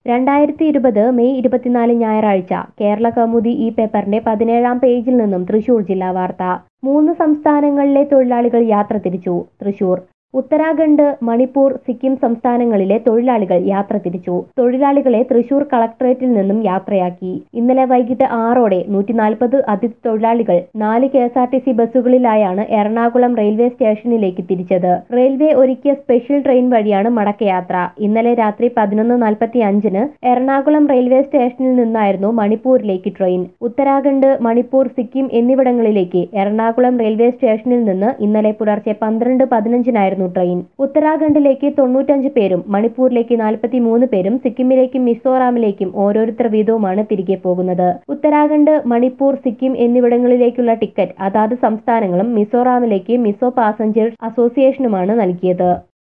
രണ്ടായിരത്തി ഇരുപത് മെയ് ഇരുപത്തിനാല് ഞായറാഴ്ച കേരള കൗമുദി ഈ പേപ്പറിന്റെ പതിനേഴാം പേജിൽ നിന്നും തൃശൂർ ജില്ലാ വാർത്ത മൂന്ന് സംസ്ഥാനങ്ങളിലെ തൊഴിലാളികൾ യാത്ര തിരിച്ചു തൃശൂർ ഉത്തരാഖണ്ഡ് മണിപ്പൂർ സിക്കിം സംസ്ഥാനങ്ങളിലെ തൊഴിലാളികൾ യാത്ര തിരിച്ചു തൊഴിലാളികളെ തൃശൂർ കളക്ടറേറ്റിൽ നിന്നും യാത്രയാക്കി ഇന്നലെ വൈകിട്ട് ആറോടെ നൂറ്റി നാൽപ്പത് അതിഥി തൊഴിലാളികൾ നാല് K S R T C ബസ്സുകളിലായാണ് എറണാകുളം റെയിൽവേ സ്റ്റേഷനിലേക്ക് തിരിച്ചത് റെയിൽവേ ഒരുക്കിയ സ്പെഷ്യൽ ട്രെയിൻ വഴിയാണ് മടക്കയാത്ര ഇന്നലെ രാത്രി പതിനൊന്ന് നാൽപ്പത്തി അഞ്ചിന് എറണാകുളം റെയിൽവേ സ്റ്റേഷനിൽ നിന്നായിരുന്നു മണിപ്പൂരിലേക്ക് ട്രെയിൻ ഉത്തരാഖണ്ഡ് മണിപ്പൂർ സിക്കിം എന്നിവിടങ്ങളിലേക്ക് എറണാകുളം റെയിൽവേ സ്റ്റേഷനിൽ നിന്ന് ഇന്നലെ പുലർച്ചെ പന്ത്രണ്ട് പതിനഞ്ചിനായിരുന്നു ട്രെയിൻ ഉത്തരാഖണ്ഡിലേക്ക് തൊണ്ണൂറ്റഞ്ച് പേരും മണിപ്പൂരിലേക്ക് നാൽപ്പത്തിമൂന്ന് പേരും സിക്കിമിലേക്കും മിസോറാമിലേക്കും ഓരോരുത്തർ വീതവുമാണ് തിരികെ പോകുന്നത് ഉത്തരാഖണ്ഡ് മണിപ്പൂർ സിക്കിം എന്നിവിടങ്ങളിലേക്കുള്ള ടിക്കറ്റ് അതാത് സംസ്ഥാനങ്ങളും മിസോറാമിലേക്ക് മിസോ പാസഞ്ചേഴ്സ് അസോസിയേഷനുമാണ് നൽകിയത്